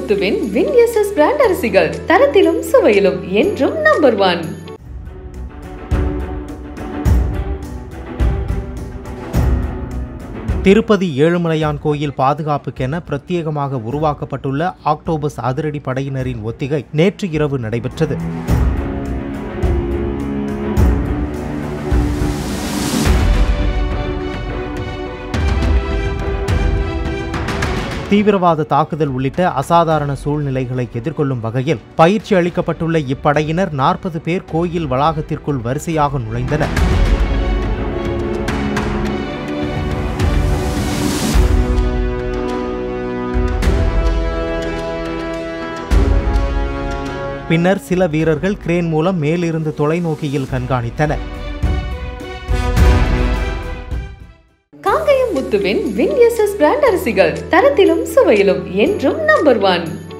முத்துவின் வின் SS brand அரிசிகள் தரத்திலும் சுவையிலும் என்றும் நம்பர் ஒன் திருப்பதி ஏழுமலையான் கோயில் பாதுகாப்புக்கென பிரத்யேகமாக உருவாக்கப்பட்டுள்ள ஆக்டோபஸ் அதிரடி படையினரின் ஒத்திகை நேற்று இரவு நடைபெற்றது தீவிரவாத தாக்குதல் உள்ளிட்ட அசாதாரண சூழ்நிலைகளை எதிர்கொள்ளும் வகையில் பயிற்சி அளிக்கப்பட்டுள்ள இப்படையினர் நாற்பது பேர் கோயில் வளாகத்திற்குள் வரிசையாக நுழைந்தனர் பின்னர் சில வீரர்கள் கிரேன் மூலம் மேலிருந்து தொலைநோக்கியில் கண்காணித்தனர் காங்கயம் முத்துவின் வின் எஸ்எஸ் பிராண்ட் அரிசிகள் தரத்திலும் சுவையிலும் என்றும் நம்பர் ஒன்